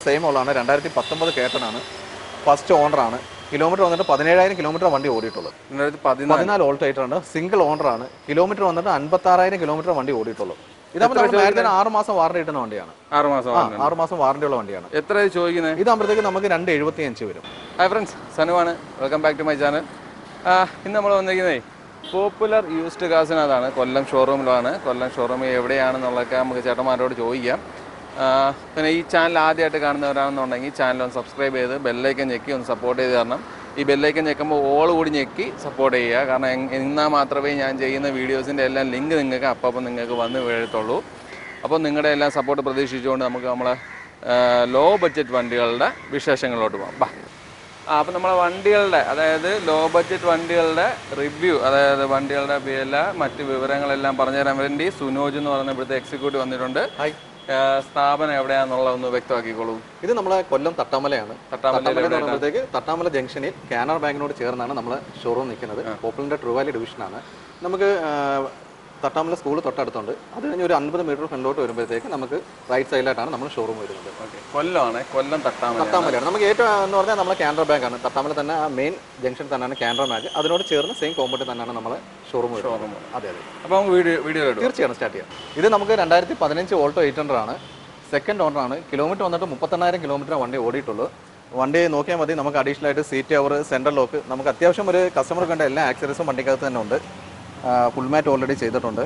Same ഉള്ളതാണ് രണ്ടായിരത്തി പത്തൊമ്പത് കേട്ടനാണ് ഫസ്റ്റ് ഓണറാണ് കിലോമീറ്റർ വന്നിട്ട് പതിനേഴായിരം കിലോമീറ്റർ വണ്ടി ഓടിയിട്ടുള്ളത് രണ്ടായിരത്തി പതിനാല് പതിനാല് ഓൾട്ടേറ്റർ ആണ് സിംഗിൾ ഓണറാണ് കിലോമീറ്റർ വന്നിട്ട് അൻപത്താറായിരം കിലോമീറ്റർ വണ്ടി ഓടിയിട്ടുള്ളൂ ഇതാകുമ്പോൾ നമ്മൾ നേരത്തെ ആറ് മാസം വാറണ്ടി കിട്ടുന്ന വണ്ടിയാണ് ആറ് മാസം ആ ആറ് മാസം വാറണ്ടി ഉള്ള വണ്ടിയാണ് എത്ര ചോദിക്കുന്നത് ഇതാകുമ്പോഴത്തേക്ക് നമുക്ക് രണ്ട് എഴുപത്തി അഞ്ച് വരും ഹായ് ഫ്രണ്ട്സ് സനുവാണ് welcome back to my channel ഇന്ന് നമ്മൾ വന്നിരിക്കുന്നത് പോപ്പുലർ യൂസ്ഡ് കാസിനകത്താണ് കൊല്ലം ഷോറൂമിലാണ് കൊല്ലം ഷോറൂം എവിടെയാണെന്നുള്ളതൊക്കെ നമുക്ക് ചേട്ടന്മാരോട് ചോദിക്കാം ആ, പിന്നെ ഈ ചാനൽ ആദ്യമായിട്ട് കാണുന്നവരാണെന്നുണ്ടെങ്കിൽ ചാനൽ ഒന്ന് സബ്സ്ക്രൈബ് ചെയ്ത് ബെല്ലൈക്കൻ ഞെക്കി ഒന്ന് സപ്പോർട്ട് ചെയ്ത് തരണം ഈ ബെല്ലൈക്കൻ ഞെക്കുമ്പോൾ ഓൾ കൂടി ഞെക്കി സപ്പോർട്ട് ചെയ്യുക കാരണം എങ്- എന്നാൽ മാത്രമേ ഞാൻ ചെയ്യുന്ന വീഡിയോസിൻ്റെ എല്ലാം ലിങ്ക് നിങ്ങൾക്ക് അപ്പം നിങ്ങൾക്ക് വന്ന് വീഴത്തുള്ളൂ അപ്പോൾ നിങ്ങളുടെ എല്ലാം സപ്പോർട്ട് പ്രതീക്ഷിച്ചുകൊണ്ട് നമുക്ക് നമ്മളെ ലോ ബഡ്ജറ്റ് വണ്ടികളുടെ വിശേഷങ്ങളിലോട്ട് പോകാം ബാ ആ അപ്പോൾ നമ്മളെ വണ്ടികളുടെ അതായത് ലോ ബഡ്ജറ്റ് വണ്ടികളുടെ റിവ്യൂ അതായത് വണ്ടികളുടെ വില മറ്റ് വിവരങ്ങളെല്ലാം പറഞ്ഞു തരാൻ വേണ്ടി സുനോജ് എന്ന് പറയുന്ന ഇവിടുത്തെ എക്സിക്യൂട്ടീവ് വന്നിട്ടുണ്ട് ഹായ് ആ, സ്ഥാപനം എവിടെയാണെന്നുള്ളത് ഒന്ന് വ്യക്തമാക്കിക്കോളൂ ഇത് നമ്മളെ കൊല്ലം തട്ടാമലയാണ് തട്ടാമലയിൽ തട്ടാമല എന്ന് പറയുമ്പോഴത്തേക്ക് തട്ടാമല ജംഗ്ഷനിൽ കാനറ ബാങ്കിനോട് ചേർന്നാണ് നമ്മളെ ഷോറൂം നിൽക്കുന്നത് പോപ്പുലറിന്റെ ട്രൂവാലി ഡിവിഷനാണ് നമുക്ക് ആ, തട്ടാമല സ്കൂൾ തൊട്ടടുത്തുണ്ട് അത് കഴിഞ്ഞ് ഒരു അൻപത് മീറ്റർ ഫ്രണ്ടിലോട്ട് വരുമ്പോഴത്തേക്ക് നമുക്ക് റൈറ്റ് സൈഡിലായിട്ടാണ് നമ്മൾ ഷോറൂം വരുന്നത് ഓക്കെ കൊല്ലമാണ് കൊല്ലം തട്ടാമല തട്ടാമലയാണ് നമുക്ക് ഏറ്റവും എന്ന് പറഞ്ഞാൽ നമ്മളെ കാനറ ബാങ്കാണ് തട്ടാമല തന്നെ ആ മെയിൻ ജംഗ്ഷൻ തന്നെയാണ് കാനറ ബാങ്ക് അതിനോട് ചേർന്ന് സെയിം കോമ്പൗണ്ടിൽ തന്നെയാണ് നമ്മളെ ഷോറൂം വരുന്നത് അതെ അതെ അപ്പോൾ നമുക്ക് വീഡിയോ വീഡിയോ ഇടും തീർച്ചയായും സ്റ്റാർട്ട് ചെയ്യാം ഇത് നമുക്ക് രണ്ടായിരത്തി പതിനഞ്ച് ഓൾട്ടോ എയ്റ്റ് ഹൺഡ്രഡ് ആണ് സെക്കൻഡ് ഓണർ ആണ് കിലോമീറ്റർ വന്നിട്ട് മുപ്പത്തെണ്ണായിരം കിലോമീറ്റർ വണ്ടി ഓടിയിട്ടുള്ളൂ വണ്ടി നോക്കിയാൽ മതി നമുക്ക് അഡീഷണൽ ആയിട്ട് സീറ്റ് അവർ സെൻട്രൽ ലോക്ക് നമുക്ക് അത്യാവശ്യം ഒരു കസ്റ്റമർ കണ്ട എല്ലാ ആക്സറീസും വണ്ടിക്കകത്ത് തന്നെ ഉണ്ട് ഫുൾ മാറ്റ് ഓൾറെഡി ചെയ്തിട്ടുണ്ട്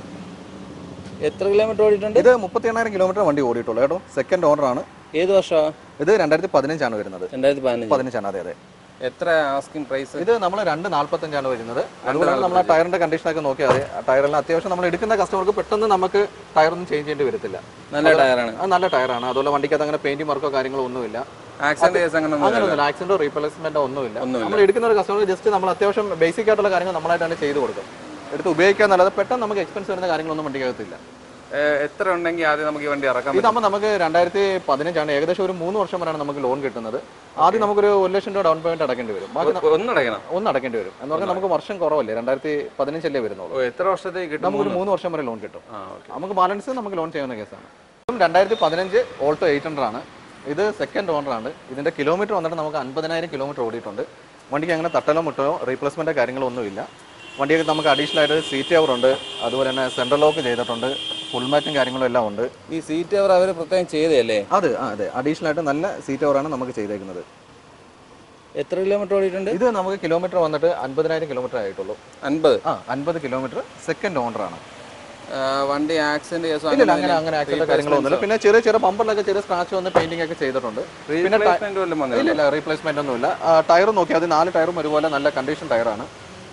എത്ര കിലോമീറ്റർ ഓടിയിട്ടുണ്ട് ഇത് മുപ്പത്തി എണ്ണായിരം കിലോമീറ്റർ വണ്ടി ഓടിയിട്ടുള്ളൂ കേട്ടോ സെക്കൻഡ് ഓണർ ആണ് ഏത് വർഷമാണ് ഇത് രണ്ടായിരത്തി പതിനഞ്ചാണ് വരുന്നത് രണ്ടായിരത്തി പതിനഞ്ച് പതിനഞ്ചാണ് അതെ അതെ എത്ര ആസ്കിംഗ് പ്രൈസ് ഇത് നമ്മൾ രണ്ട് നാല്പത്തഞ്ചാണ് വരുന്നത് അതുപോലെ തന്നെ നമ്മൾ ടയറിന്റെ കണ്ടീഷനൊക്കെ നോക്കിയാൽ മതി ആ ടയറെല്ലാം അത്യാവശ്യം നമ്മൾ എടുക്കുന്ന കസ്റ്റമർക്ക് പെട്ടെന്ന് നമുക്ക് ടയറൊന്നും ചേഞ്ച് ചെയ്യേണ്ടി വരത്തില്ല നല്ല ടയറാണ് അത് നല്ല ടയറാണ് അതുപോലെ വണ്ടിക്കകത്ത് അങ്ങനെ പെയിന്റിംഗ് വർക്കോ കാര്യങ്ങളോ ഒന്നുമില്ല ആക്സിഡന്റ് കേസ് അങ്ങനെ ഒന്നും അങ്ങനെയൊന്നുമില്ല ആക്സിഡന്റോ റീപ്ലേസ്മെന്റോ ഒന്നുമില്ല നമ്മൾ എടുക്കുന്ന ഒരു കസ്റ്റമർ ജസ്റ്റ് നമ്മൾ അത്യാവശ്യം ബേസിക് ആയിട്ടുള്ള കാര്യങ്ങൾ നമ്മളായിട്ടാണ് ചെയ്ത് കൊടുക്കും എടുത്ത് ഉപയോഗിക്കാൻ നല്ലത് പെട്ടെന്ന് നമുക്ക് എക്സ്പെൻസ് വരുന്ന കാര്യങ്ങളൊന്നും വണ്ടിക്കകത്തില്ല ഏഹ്, എത്ര ഉണ്ടെങ്കിൽ ആദ്യം നമുക്ക് ഈ വണ്ടി ഇറക്കാം ഇതാകുമ്പോൾ നമുക്ക് രണ്ടായിരത്തി പതിനഞ്ചാണ് ഏകദേശം ഒരു മൂന്ന് വർഷം വരെയാണ് നമുക്ക് ലോൺ കിട്ടുന്നത് ആദ്യം നമുക്കൊരു ഒരു ലക്ഷം രൂപ ഡൗൺ പേയ്മെന്റ് അടക്കേണ്ടി വരും ബാക്കി ന- ഒന്നടയ്ക്കണം ഒന്ന് അടക്കേണ്ടി വരും എന്ന് പറഞ്ഞാൽ നമുക്ക് വർഷം കുറവല്ലേ രണ്ടായിരത്തി പതിനഞ്ചല്ലേ വരുന്നുള്ളൂ ഓ എത്ര വർഷത്തേക്ക് കിട്ടും നമുക്കൊരു മൂന്ന് വർഷം വരെ ലോൺ കിട്ടും ആ ഓക്കെ നമുക്ക് ബാലൻസ് നമുക്ക് ലോൺ ചെയ്യുന്ന കേസാണ് ഇതും രണ്ടായിരത്തി പതിനഞ്ച് ഓൾട്ടോ എയ്റ്റ് ഹൺഡ്രഡ് ആണ് ഇത് സെക്കൻഡ് ഓണറാണ് ഇതിന്റെ കിലോമീറ്റർ വന്നിട്ട് നമുക്ക് അൻപതിനായിരം കിലോമീറ്റർ ഓടിയിട്ടുണ്ട് വണ്ടിക്ക് അങ്ങനെ തട്ടലോ മുട്ടലോ റീപ്ലേസ്മെന്റ് കാര്യങ്ങളോ ഒന്നുമില്ല വണ്ടിക്ക് നമുക്ക് അഡീഷണൽ ആയിട്ട് സീറ്റ് കവർ ഉണ്ട് അതുപോലെ തന്നെ സെൻട്രൽ ലോക്ക് ചെയ്തിട്ടുണ്ട് ഫുൾ മാറ്റും കാര്യങ്ങളും എല്ലാം ഉണ്ട് ഈ സീറ്റ് അവർ അവർ പ്രത്യേകം ചെയ്തല്ലേ അത് ആ, അതെ അഡീഷണൽ ആയിട്ട് നല്ല സീറ്റ് കവറാണ് നമുക്ക് ചെയ്തേക്കുന്നത് എത്ര കിലോമീറ്റർ ഓടിയിട്ടുണ്ട് ഇത് നമുക്ക് കിലോമീറ്റർ വന്നിട്ട് അൻപതിനായിരം കിലോമീറ്റർ ആയിട്ടുള്ളൂ അൻപത് ആ അൻപത് കിലോമീറ്റർ സെക്കൻഡ് ഓണറാണ് വണ്ടി ആക്സിഡന്റ് കേസോ ഇല്ല അങ്ങനെ അങ്ങനെ ആക്സിഡന്റ് കാര്യങ്ങളൊന്നുമില്ല പിന്നെ ചെറിയ ചെറിയ ബമ്പറിലൊക്കെ ചെറിയ സ്ക്രാച്ച് വന്ന് പെയിന്റിംഗ് ഒക്കെ ചെയ്തിട്ടുണ്ട് പിന്നെ ട- റീപ്ലേസ്മെന്റ് വല്ലതും വന്നില്ല ഇല്ല ഇല്ല റീപ്ലേസ്മെന്റ് ഒന്നുമില്ല ടയർ നോക്കി അത് നാല് ടയറും ഒരുപോലെ നല്ല കണ്ടീഷൻ ടയറാണ്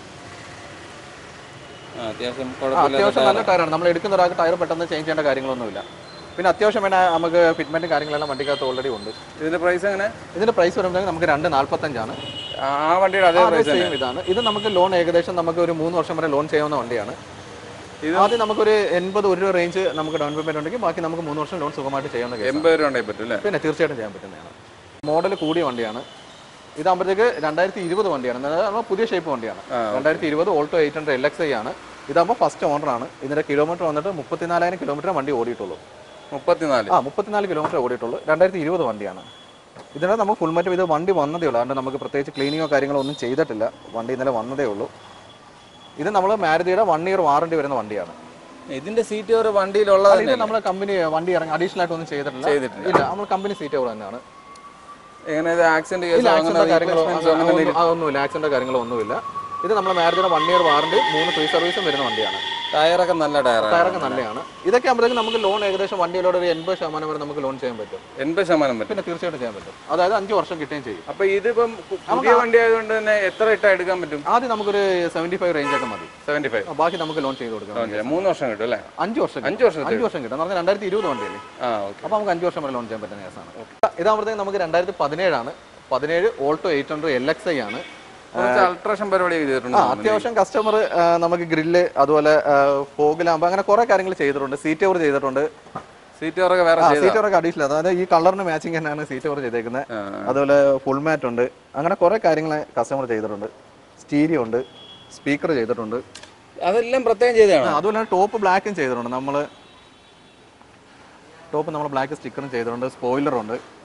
ആ, അത്യാവശ്യം ആ, കുഴപ്പമില്ല അത്യാവശ്യം നല്ല ടയറാണ് നമ്മൾ എടുക്കുന്ന ഒരാൾക്ക് ടയർ പെട്ടെന്ന് ചേഞ്ച് ചെയ്യേണ്ട കാര്യങ്ങളൊന്നുമില്ല പിന്നെ അത്യാവശ്യം വേണ നമുക്ക് ഫിറ്റ്മെന്റ് കാര്യങ്ങളെല്ലാം വണ്ടിക്കകത്ത് ഓൾറെഡി ഉണ്ട് ഇതിന്റെ പ്രൈസ് എങ്ങനെ ഇതിന്റെ പ്രൈസ് വരുമ്പോൾ നമുക്ക് രണ്ട് നാൽപ്പത്തഞ്ചാണ് ആ ആ വണ്ടിയുടെ അതേ പ്രൈസ് സെയിം ഇതാണ് ഇത് നമുക്ക് ലോൺ ഏകദേശം നമുക്ക് ഒരു മൂന്ന് വർഷം വരെ ലോൺ ചെയ്യാവുന്ന വണ്ടിയാണ് ഇത് ആദ്യം നമുക്കൊരു എൺപത് ഒരു രൂപ റേഞ്ച് നമുക്ക് ഡൗൺ പേയ്മെന്റ് ഉണ്ടെങ്കിൽ ബാക്കി നമുക്ക് മൂന്ന് വർഷം ലോൺ സുഖമായിട്ട് ചെയ്യാവുന്ന കേസ് എൺപത് രൂപ ഉണ്ടെങ്കിൽ പറ്റും അല്ലേ പിന്നെ തീർച്ചയായിട്ടും ചെയ്യാൻ പറ്റുന്നതാണ് മോഡൽ കൂടിയ വണ്ടിയാണ് ഇതാകുമ്പോഴത്തേക്ക് രണ്ടായിരത്തി ഇരുപത് വണ്ടിയാണ് അതായത് നമ്മൾ പുതിയ ഷേപ്പ് വണ്ടിയാണ് രണ്ടായിരത്തി ഇരുപത് Alto eight hundred L X I ആണ് ഇതാകുമ്പോൾ ഫസ്റ്റ് ഓണറാണ് ഇതിന്റെ കിലോമീറ്റർ വന്നിട്ട് മുപ്പത്തിനാലായിരം കിലോമീറ്റർ വണ്ടി ഓടിയിട്ടുള്ളൂ മുപ്പത്തിനാല് ആ മുപ്പത്തിനാല് കിലോമീറ്റർ ഓടിയിട്ടുള്ളൂ രണ്ടായിരത്തി ഇരുപത് വണ്ടിയാണ് ഇതിനകത്ത് നമുക്ക് ഫുൾ മറ്റും ഇത് വണ്ടി വന്നതേ ഉള്ളൂ അതുകൊണ്ട് നമുക്ക് പ്രത്യേകിച്ച് ക്ലീനിങ്ങോ കാര്യങ്ങളോ ഒന്നും ചെയ്തിട്ടില്ല വണ്ടി ഇന്നലെ വന്നതേ ഉള്ളൂ ഇത് നമ്മൾ മാരുതിയുടെ വൺ ഇയർ വാറണ്ടി വരുന്ന വണ്ടിയാണ് ഇതിന്റെ സീറ്റ് ഒരു വണ്ടിയിലുള്ളത് ഇത് നമ്മളെ കമ്പനി വണ്ടി ഇറങ്ങി അഡീഷണൽ ആയിട്ട് ഒന്നും ചെയ്തിട്ടില്ല ചെയ്തിട്ടില്ല. ഇല്ല നമ്മൾ കമ്പനി സീറ്റ് ഓവർ തന്നെയാണ് എങ്ങനെ ഇത് ആക്സിഡന്റ് ഇല്ല കേസോ അങ്ങനെ ആക്സിഡന്റ് കാര്യങ്ങളോ replacements ഓ അങ്ങനെ ഒന്നും- അതൊന്നുമില്ല ആക്സിഡന്റ് കാര്യങ്ങളോ ഒന്നുമില്ല ഇത് നമ്മുടെ മാരുതിയുടെ വൺ ഇയർ വാറണ്ടി മൂന്ന് ഫ്രീ സർവീസും വരുന്ന വണ്ടിയാണ് ടയറൊക്കെ നല്ല ടയറാണ് ടയറൊക്കെ നല്ലതാണ് ഇതൊക്കെ ആകുമ്പോഴത്തേക്ക് നമുക്ക് ലോൺ ഏകദേശം വണ്ടിയിലൂടെ ഒരു എൺപത് ശതമാനം വരെ നമുക്ക് ലോൺ ചെയ്യാൻ പറ്റും എൺപത് ശതമാനം പറ്റും പിന്നെ തീർച്ചയായിട്ടും ചെയ്യാൻ പറ്റും അതായത് അഞ്ച് വർഷം കിട്ടുകയും ചെയ്യും അപ്പൊ ഇതിപ്പം പു- പുതിയ വണ്ടി ആയതുകൊണ്ട് തന്നെ എത്ര ഇട്ടാ എടുക്കാൻ പറ്റും ആദ്യം നമുക്കൊരു സെവന്റി ഫൈവ് റേഞ്ച് ഒക്കെ മതി സെവന്റി ഫൈവ് ആ, ബാക്കി നമുക്ക് ലോൺ ചെയ്ത് കൊടുക്കാം മൂന്ന് വർഷം കിട്ടും അല്ലേ അഞ്ച് വർഷം കിട്ടും. അഞ്ച് വർഷത്തെ അഞ്ച് വർഷം കിട്ടും എന്ന് പറഞ്ഞാൽ രണ്ടായിരത്തി ഇരുപത് വണ്ടിയല്ലേ ആ ഓക്കെ അപ്പോൾ നമുക്ക് അഞ്ച് വർഷം വരെ ലോൺ ചെയ്യാൻ പറ്റുന്ന കേസാണ് ഇതാകുമ്പോഴത്തേക്ക് നമുക്ക് രണ്ടായിരത്തി പതിനേഴാണ് പതിനേഴ് Alto eight hundred L X I ആണ് അൾട്രേഷൻ പരിപാടി ചെയ്തിട്ടുണ്ട് ആ അത്യാവശ്യം കസ്റ്റമർ നമുക്ക് ഗ്രില്ല് അതുപോലെ ഫോഗ് ലാമ്പ് അങ്ങനെ കുറെ കാര്യങ്ങൾ ചെയ്തിട്ടുണ്ട് സീറ്റ് ഓവർ ചെയ്തിട്ടുണ്ട് സീറ്റ് കവറൊക്കെ വേറെ ചെയ്ത സീറ്റ് ഓവറൊക്കെ അഡീഷണൽ അതായത് ഈ കളറിന് മാച്ചിങ് തന്നെയാണ് സീറ്റ് ഓവർ ചെയ്തേക്കുന്നത് ആ. അതുപോലെ ഫുൾ മാറ്റ് ഉണ്ട് അങ്ങനെ കുറെ കാര്യങ്ങൾ കസ്റ്റമർ ചെയ്തിട്ടുണ്ട് സ്റ്റീരിയോ ഉണ്ട് സ്പീക്കർ ചെയ്തിട്ടുണ്ട് അതെല്ലാം പ്രത്യേകം ചെയ്തതാണ് ആ, അതുപോലെ തന്നെ ടോപ്പ് ബ്ലാക്കും ചെയ്തിട്ടുണ്ട് നമ്മൾ ടോപ്പ് നമ്മൾ ബ്ലാക്ക് സ്റ്റിക്കറും ചെയ്തിട്ടുണ്ട് സ്പോയിലർ ഉണ്ട്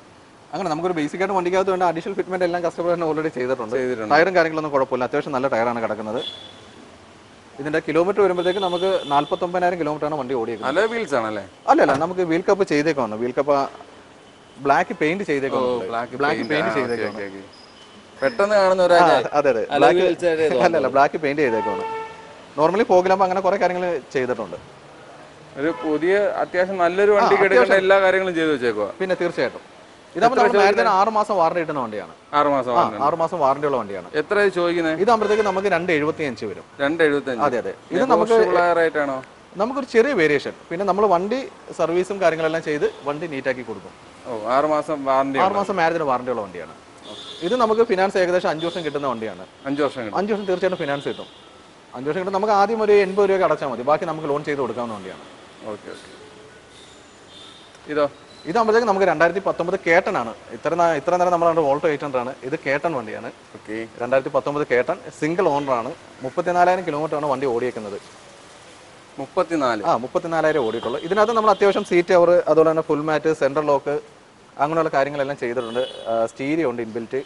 അങ്ങനെ നമുക്കൊരു ബേസിക് ആയിട്ട് വണ്ടിക്കകത്ത് വേണ്ട അഡീഷണൽ ഫിറ്റ്മെന്റ് എല്ലാം കസ്റ്റമർ തന്നെ ഓൾറെഡി ചെയ്തിട്ടുണ്ട് ചെയ്തിട്ടുണ്ട് ടയറും കാര്യങ്ങളൊന്നും കുഴപ്പമില്ല അത്യാവശ്യം നല്ല ടയറാണ് കിടക്കുന്നത് ഇതിന്റെ കിലോമീറ്റർ വരുമ്പോഴത്തേക്ക് നമുക്ക് നാല്പത്തൊമ്പതിനായിരം കിലോമീറ്റർ ആണ് വണ്ടി ഓടിയേക്കുന്നത് അലോയ് വീൽസ് ആണല്ലേ അല്ല അല്ല നമുക്ക് വീൽ കപ്പ് ചെയ്തേക്കാണ് വീൽ കപ്പ് ബ്ലാക്ക് പെയിന്റ് ചെയ്തേക്കാണ് ബ്ലാക്ക് ബ്ലാക്ക് പെയിന്റ് ചെയ്തേക്കാണ് പെട്ടെന്ന് കാണുന്ന ഒരു ആ, അതെ അതെ അലോയ് ബ്ലാക്ക് വീൽസ് ആയിട്ട് അല്ല അല്ല ബ്ലാക്ക് പെയിന്റ് ചെയ്തേക്കാണ് നോർമലി പോകിലാകുമ്പോൾ അങ്ങനെ കുറെ കാര്യങ്ങൾ ചെയ്തിട്ടുണ്ട് ഒരു പുതിയ അത്യാവശ്യം നല്ലൊരു വണ്ടിക്ക് എടുക്കേണ്ട എല്ലാ കാര്യങ്ങളും ചെയ്തു വെച്ചേക്കുവാ പിന്നെ തീർച്ചയായിട്ടും ഇതാകുമ്പോൾ നമ്മൾ നേരത്തെ ആറ് മാസം വാറണ്ടി കിട്ടുന്ന വണ്ടിയാണ് ആറ് മാസം ആ ആറ് മാസം വാറണ്ടി ഉള്ള വണ്ടിയാണ് എത്ര ചോദിക്കുന്നത് ഇതാകുമ്പോഴത്തേക്ക് നമുക്ക് രണ്ട് എഴുപത്തി അഞ്ച് വരും രണ്ട് എഴുപത്തഞ്ച് അതെ അതെ ഇത് നമുക്ക് റേറ്റ് ആണോ നമുക്കൊരു ചെറിയ വേരിയേഷൻ പിന്നെ നമ്മൾ വണ്ടി സർവീസും കാര്യങ്ങളെല്ലാം ചെയ്ത് വണ്ടി നീറ്റാക്കി കൊടുക്കും ഓ ആറ് മാസം വാറണ്ടി ആറ് മാസം മാരേജിന് വാറണ്ടി ഉള്ള വണ്ടിയാണ് ഇത് നമുക്ക് ഫിനാൻസ് ഏകദേശം അഞ്ച് വർഷം കിട്ടുന്ന വണ്ടിയാണ് അഞ്ച് വർഷം കിട്ടും അഞ്ച് വർഷം തീർച്ചയായിട്ടും ഫിനാൻസ് കിട്ടും അഞ്ച് വർഷം കിട്ടും നമുക്ക് ആദ്യം ഒരു എൺപത് രൂപ അടച്ചാൽ മതി ബാക്കി നമുക്ക് ലോൺ ചെയ്ത് കൊടുക്കാവുന്ന വണ്ടിയാണ് ഓക്കെ ഓക്കെ ഇതോ ഇതാകുമ്പോഴത്തേക്ക് നമുക്ക് രണ്ടായിരത്തി പത്തൊമ്പത് കേട്ടനാണ് ഇത്ര നാ- ഇത്ര നേരം നമ്മൾ ഓൾട്ടോ എയ്റ്റ് ഹൺഡ്രഡ് ആണ് ഇത് കേട്ടൺ വണ്ടിയാണ് ഓക്കെ രണ്ടായിരത്തി പത്തൊമ്പത് കേട്ടൺ സിംഗിൾ ഓണറാണ് മുപ്പത്തിനാലായിരം കിലോമീറ്റർ ആണ് വണ്ടി ഓടിയേക്കുന്നത് മുപ്പത്തിനാല് ആ മുപ്പത്തിനാലായിരം ഓടിയിട്ടുള്ളൂ ഇതിനകത്ത് നമ്മൾ അത്യാവശ്യം സീറ്റ് അവർ അതുപോലെ തന്നെ ഫുൾ മാറ്റ് സെൻട്രൽ ലോക്ക് അങ്ങനെയുള്ള കാര്യങ്ങളെല്ലാം ചെയ്തിട്ടുണ്ട് സ്റ്റീരിയോ ഉണ്ട് ഇൻബിൽറ്റ്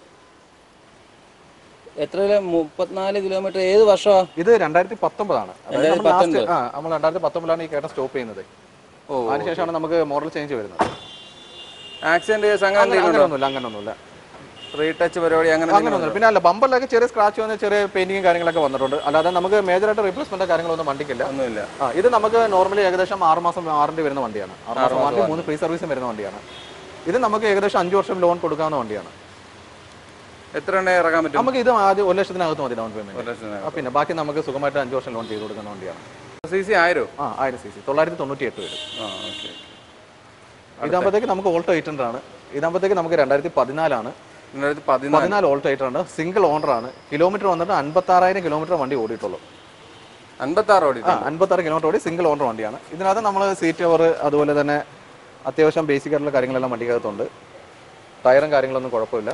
എത്ര കിലോ മുപ്പത്തിനാല് കിലോമീറ്റർ ഏത് വർഷമാ ഇത് രണ്ടായിരത്തി പത്തൊമ്പതാണ് അതായത് നമ്മൾ ലാസ്റ്റ് ആ നമ്മൾ രണ്ടായിരത്തി പത്തൊമ്പതിലാണ് ഈ കേട്ടൺ സ്റ്റോപ്പ് ചെയ്യുന്നത് ഓ അതിനുശേഷമാണ് നമുക്ക് മോഡൽ ചേഞ്ച് വരുന്നത് ആക്സിഡന്റ് കേസ് അങ്ങനെ അങ്ങനെ അങ്ങനെയൊന്നുമില്ല അങ്ങനെയൊന്നുമില്ല റീടച്ച് പരിപാടി അങ്ങനെ അങ്ങനെയൊന്നുമില്ല പിന്നെ അല്ല ബമ്പറിലൊക്കെ ചെറിയ സ്ക്രാച്ച് വന്ന ചെറിയ പെയിന്റിങ് കാര്യങ്ങളൊക്കെ വന്നിട്ടുണ്ട് അല്ലാതെ നമുക്ക് മേജറായിട്ട് റീപ്ലേസ്മെന്റ് കാര്യങ്ങളൊന്നും വണ്ടിക്കില്ല ഒന്നുമില്ല ആ ഇത് നമുക്ക് നോർമലി ഏകദേശം ആറ് മാസം വാറണ്ടി വരുന്ന വണ്ടിയാണ് ആറ് മാസം വാറണ്ടി മൂന്ന് ഫ്രീ സർവീസും വരുന്ന വണ്ടിയാണ് ഇത് നമുക്ക് ഏകദേശം അഞ്ച് വർഷം ലോൺ കൊടുക്കാവുന്ന വണ്ടിയാണ് എത്ര എണ്ണ ഇറക്കാൻ പറ്റും നമുക്ക് ഇത് ആദ്യം ഒരു ലക്ഷത്തിനകത്ത് മതി ഡൗൺ പേയ്മെന്റ് ഒരു ലക്ഷത്തിന് ആ, പിന്നെ ബാക്കി നമുക്ക് സുഖമായിട്ട് അഞ്ച് വർഷം ലോൺ ചെയ്ത് കൊടുക്കുന്ന വണ്ടിയാണ് സി സി ആയിരോ ആ ആയിരം സി സി തൊള്ളായിരത്തി തൊണ്ണൂറ്റി എട്ട് വരും ആ ഓക്കെ ഇതാകുമ്പോഴത്തേക്ക് നമുക്ക് ഓൾട്ടോ എയ്റ്റ് ഹൺഡ്രഡ് ആണ് ഇതാകുമ്പോഴത്തേക്ക് നമുക്ക് രണ്ടായിരത്തി പതിനാലാണ് രണ്ടായിരത്തി പതിനാല് പതിനാല് Alto eight hundred single owner ആണ് കിലോമീറ്റർ വന്നിട്ട് അൻപത്താറായിരം കിലോമീറ്റർ വണ്ടി ഓടിയിട്ടുള്ളൂ അൻപത്തി ആറ് ഓടി ആ അൻപത്താറ് കിലോമീറ്റർ ഓടി സിംഗിൾ ഓണർ വണ്ടിയാണ് ഇതിനകത്ത് നമ്മൾ സീറ്റ് കവർ അതുപോലെ തന്നെ അത്യാവശ്യം ബേസിക് ആയിട്ടുള്ള കാര്യങ്ങളെല്ലാം വണ്ടിക്കകത്തുണ്ട് ടയറും കാര്യങ്ങളൊന്നും കുഴപ്പമില്ല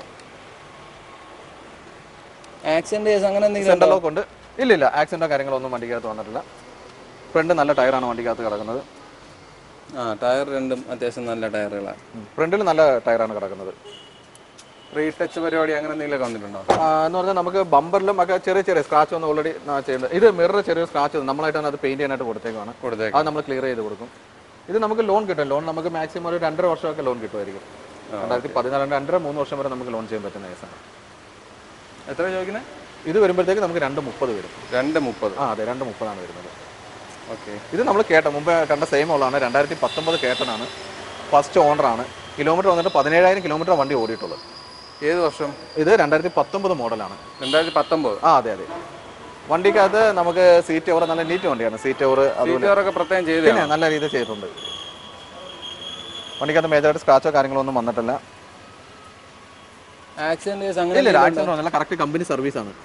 ആക്സിഡന്റ് കേസ് അങ്ങനെ എന്തെങ്കിലും സെൻട്രൽ ലോക്ക് ഉണ്ട് ഇല്ല ഇല്ല ആക്സിഡന്റോ കാര്യങ്ങളൊന്നും വണ്ടിക്കകത്ത് വന്നിട്ടില്ല ഫ്രണ്ട് നല്ല ടയറാണ് വണ്ടിക്കകത്ത് കിടക്കുന്നത് ആ ടയർ രണ്ടും അത്യാവശ്യം നല്ല ടയറുകളാണ് ഫ്രണ്ടിൽ നല്ല ടയറാണ് കിടക്കുന്നത് റീടച്ച് പരിപാടി അങ്ങനെ എന്തെങ്കിലും വന്നിട്ടുണ്ടോ ആ, എന്ന് പറഞ്ഞാൽ നമുക്ക് ബമ്പറിലും ഒക്കെ ചെറിയ ചെറിയ സ്ക്രാച്ച് ഒന്നും ഓൾറെഡി ചെയ്യുന്നത് ഇത് മിറർ ചെറിയ സ്ക്രാച്ച് നമ്മളായിട്ടാണ് അത് പെയിന്റ് ചെയ്യാനായിട്ട് കൊടുത്തേക്കാണ് കൊടുത്തേക്ക് അത് നമ്മൾ ക്ലിയർ ചെയ്ത് കൊടുക്കും ഇത് നമുക്ക് ലോൺ കിട്ടും ലോൺ നമുക്ക് മാക്സിമം ഒരു രണ്ടര വർഷമൊക്കെ ലോൺ കിട്ടുമായിരിക്കും രണ്ടായിരത്തി പതിനാല് രണ്ടര മൂന്ന് വർഷം വരെ നമുക്ക് ലോൺ ചെയ്യാൻ പറ്റുന്ന കേസാണ് എത്ര ചോദിക്കുന്നത് ഇത് വരുമ്പോഴത്തേക്ക് നമുക്ക് രണ്ട് മുപ്പത് വരും രണ്ട് മുപ്പത് ആ അതെ രണ്ട് മുപ്പതാണ് വരുന്നത് ഓക്കെ ഇത് നമ്മൾ കേട്ട മുമ്പ് കണ്ട സെയിം ഉള്ളതാണ് രണ്ടായിരത്തി പത്തൊമ്പത് കേട്ടനാണ് ഫസ്റ്റ് ഓണറാണ് കിലോമീറ്റർ വന്നിട്ട് പതിനേഴായിരം കിലോമീറ്റർ വണ്ടി ഓടിയിട്ടുള്ളത് ഏത് വർഷം ഇത് രണ്ടായിരത്തി പത്തൊമ്പത് മോഡലാണ് രണ്ടായിരത്തി പത്തൊമ്പത് ആ അതെ അതെ വണ്ടിക്കകത്ത് നമുക്ക് സീറ്റ് ഓവർ നല്ല നീറ്റ് വണ്ടിയാണ് സീറ്റ് ഓവർ അതുപോലെ സീറ്റുകാരൊക്കെ പ്രത്യേകം ചെയ്ത് പിന്നെ നല്ല രീതിയിൽ ചെയ്തിട്ടുണ്ട് വണ്ടിക്കകത്ത് മേജറായിട്ട് സ്ക്രാച്ചോ കാര്യങ്ങളോ ഒന്നും വന്നിട്ടില്ല ആക്സിഡന്റ് കേസ് അങ്ങനെ ഇല്ല ഇല്ല എന്തെങ്കിലും ആക്സിഡന്റ് ഒന്നുമില്ല കറക്റ്റ് കമ്പനി സർവീസ് ആണ്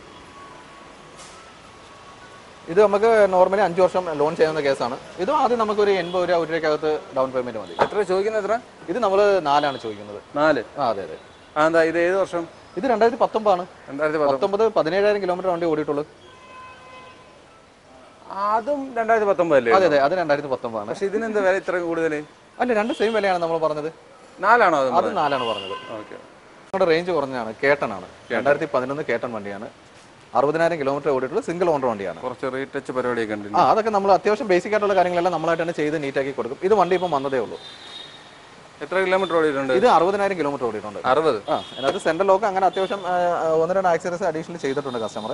ഇത് നമുക്ക് നോർമലി അഞ്ച് വർഷം ലോൺ ചെയ്യുന്ന കേസാണ് ഇതും ആദ്യം നമുക്ക് ഒരു എൺപത് രൂപ ഒരു രൂപയ്ക്കകത്ത് ഡൗൺ പേയ്മെന്റ് മതി എത്ര ചോദിക്കുന്നത് എത്ര ഇത് നമ്മൾ നാലാണ് ചോദിക്കുന്നത് നാല് ആ അതെ അതെ ആ എന്താ ഇത് ഏത് വർഷം ഇത് രണ്ടായിരത്തി പത്തൊമ്പതാണ് രണ്ടായിരത്തി പത്തൊമ്പത് പത്തൊമ്പത് പതിനേഴായിരം കിലോമീറ്റർ വണ്ടി ഓടിയിട്ടുള്ളൂ അതും രണ്ടായിരത്തി പത്തൊമ്പതല്ലേ അതെ അതെ അത് രണ്ടായിരത്തി പത്തൊമ്പതാണ് പക്ഷെ ഇതിനെന്താ വില ഇത്ര കൂടുതൽ അല്ല രണ്ട് സെയിം വിലയാണ് നമ്മൾ പറഞ്ഞത് നാലാണോ അത് അത് നാലാണ് പറഞ്ഞത് ഓക്കെ നമ്മുടെ റേഞ്ച് കുറഞ്ഞാണ് കേട്ടനാണ് രണ്ടായിരത്തി പതിനൊന്ന് കേട്ടൺ വണ്ടിയാണ് അറുപതിനായിരം കിലോമീറ്റർ ഓടിയിട്ടുള്ള സിംഗിൾ ഓണർ വണ്ടിയാണ് കുറച്ച് റീടച്ച് പരിപാടിയൊക്കെ ഉണ്ട് ആ അതൊക്കെ നമ്മൾ അത്യാവശ്യം ബേസിക് ആയിട്ടുള്ള കാര്യങ്ങളെല്ലാം നമ്മളായിട്ട് തന്നെ ചെയ്ത് നീറ്റാക്കി കൊടുക്കും ഇത് വണ്ടി ഇപ്പം വന്നതേ ഉള്ളൂ എത്ര കിലോമീറ്റർ ഓടിയിട്ടുണ്ട് ഇത് അറുപതിനായിരം കിലോമീറ്റർ ഓടിയിട്ടുണ്ട് അറുപത് ആ അതിനകത്ത് സെൻട്രൽ ലോക്ക് അങ്ങനെ അത്യാവശ്യം ആ, ആ, ഒന്ന് രണ്ട് ആക്സിഡൻസ് അഡീഷണൽ ചെയ്തിട്ടുണ്ട് കസ്റ്റമർ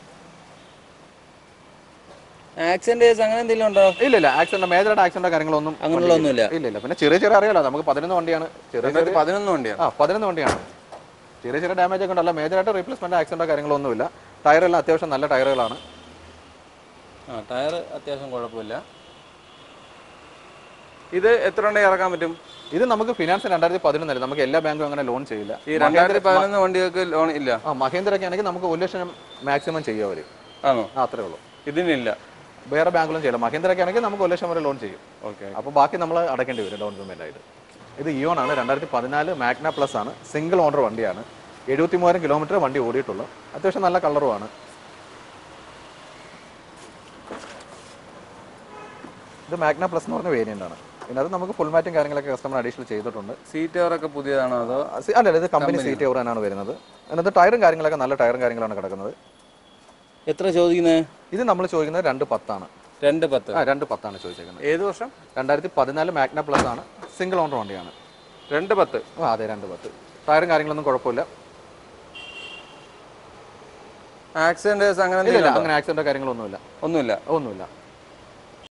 ആക്സിഡന്റ് കേസ് അങ്ങനെ എന്തെങ്കിലും ഉണ്ടോ ഇല്ല ഇല്ല ആക്സിഡന്റ് മേജറായിട്ട് ആക്സിഡന്റ് കാര്യങ്ങളൊന്നും അങ്ങനെയുള്ളതൊന്നുമില്ല ഇല്ല ഇല്ല പിന്നെ ചെറിയ ചെറിയ അറിയാലോ നമുക്ക് പതിനൊന്ന് വണ്ടിയാണ് ചെറിയ ചെറിയ രണ്ടായിരത്തി പതിനൊന്ന് വണ്ടിയാണ് ആ പതിനൊന്ന് വണ്ടിയാണ് ചെറിയ ചെറിയ ഡാമേജ് ഒക്കെ ഉണ്ടല്ല മേജറായിട്ട് റീപ്ലേസ്മെന്റ് ആക്സിഡന്റോ കാര്യങ്ങളൊന്നുമില്ല ടയറെല്ലാം അത്യാവശ്യം നല്ല ടയറുകളാണ് ആ ടയർ അത്യാവശ്യം കുഴപ്പമില്ല ഇത് എത്ര ഉണ്ടെ ഇറക്കാൻ പറ്റും ഇത് നമുക്ക് ഫിനാൻസ് രണ്ടായിരത്തി പതിനൊന്നല്ല നമുക്ക് എല്ലാ ബാങ്കും അങ്ങനെ ലോൺ ചെയ്യില്ല ഈ രണ്ടായിരത്തി പതിനൊന്ന് വണ്ടികൾക്ക് ലോൺ ഇല്ല ആ മഹേന്ദ്രയൊക്കെ ആണെങ്കിൽ നമുക്ക് ഒരു ലക്ഷം മാക്സിമം ചെയ്യും അവർ ആണോ ആ അത്രേ ഉള്ളൂ ഇതിനില്ല വേറെ ബാങ്കിലും ചെയ്യില്ല മഹേന്ദ്രയൊക്കെ ആണെങ്കിൽ നമുക്ക് ഒരു ലക്ഷം വരെ ലോൺ ചെയ്യും ഓക്കെ അപ്പോൾ ബാക്കി നമ്മൾ അടയ്ക്കേണ്ടി വരും ഡൗൺ പേയ്മെന്റ് ആയിട്ട് ഇത് ഇയോൺ ആണ് രണ്ടായിരത്തി പതിനാല് മാഗ്ന പ്ലസ് ആണ് സിംഗിൾ ഓണർ വണ്ടിയാണ് എഴുപത്തി മൂവായിരം കിലോമീറ്റർ വണ്ടി ഓടിയിട്ടുള്ളൂ അത്യാവശ്യം നല്ല കളറുമാണ് ഇത് മാഗ്ന പ്ലസ് എന്ന് പറഞ്ഞ വേരിയന്റ് ആണ് ഇതിനകത്ത് നമുക്ക് ഫുൾ മാറ്റും കാര്യങ്ങളൊക്കെ കസ്റ്റമർ അഡീഷണൽ ചെയ്തിട്ടുണ്ട് സീറ്റ് കവറൊക്കെ പുതിയതാണോ അതോ ആ, സി- അല്ല അല്ല, ഇത് കമ്പനി സീറ്റ് ഓവറാണ് വരുന്നത് അതിനകത്ത് ടയറും കാര്യങ്ങളൊക്കെ നല്ല ടയറും കാര്യങ്ങളാണ് കിടക്കുന്നത് എത്ര ചോദിക്കുന്നത് ഇത് നമ്മൾ ചോദിക്കുന്നത് രണ്ട് പത്താണ് രണ്ട് പത്ത് ആ രണ്ട് പത്താണ് ചോദിച്ചേക്കുന്നത് ഏത് വർഷം രണ്ടായിരത്തി പതിനാല് മാഗ്ന പ്ലസ് ആണ് സിംഗിൾ ഓണർ വണ്ടിയാണ് രണ്ട് പത്ത് ആ അതെ രണ്ട് പത്ത് ടയറും കാര്യങ്ങളൊന്നും കുഴപ്പമില്ല ആക്സിഡന്റ് അങ്ങനെ ഇല്ല എന്തെങ്കിലും ഇല്ല അങ്ങനെ ആക്സിഡന്റോ കാര്യങ്ങളൊന്നുമില്ല ഒന്നുമില്ല ഒന്നുമില്ല